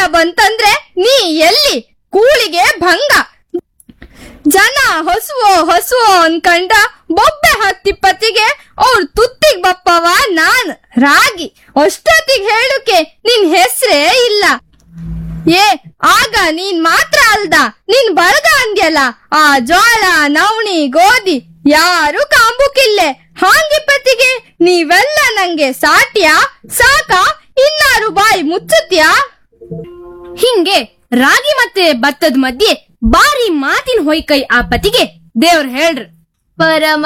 ಬಂತಂದ್ರೆ ನೀ ಎಲ್ಲಿ ಕೂಳಿಗೆ ಭಂಗ ಜನ ಹೊಸುವೋ ಹೊಸುವೋ ಅನ್ಕಂಡ ಬೊಬ್ಬೆ ಹತ್ತಿ ಪತಿಗೆ ಅವ್ರ ತುತ್ತಿಗ್ ಬಪ್ಪವ ನಾನ್ ರಾಗಿ ಅಷ್ಟೊತ್ತಿಗ್ ಹೇಳುಕೆ ನಿನ್ ಹೆಸ್ರೇ ಇಲ್ಲ ಏ ಆಗ ನೀನ್ ಮಾತ್ರ ಅಲ್ದ ನಿನ್ ಬಳಗ ಅಂದ್ಯಲ್ಲ ಆ ಜೋಳ ನವಣಿ ಗೋಧಿ ಯಾರು ಕಾಂಬುಕಿಲ್ಲೆ ಹಾಂಗಿಪ್ಪತ್ತಿಗೆ ನೀವೆಲ್ಲ ನಂಗೆ ಸಾಟ್ಯಾ ಸಾಕ ಇನ್ನಾರು ಬಾಯಿ ಮುಚ್ಚುತ್ಯಾ ಹಿಂಗೆ ರಾಗಿ ಮತ್ತೆ ಭತ್ತದ ಮಧ್ಯೆ ಬಾರಿ ಮಾತಿನ ಹೊಯ್ಕೈ ಆ ಪತಿಗೆ ದೇವ್ರ ಹೇಳ್ರಿ ಪರಮ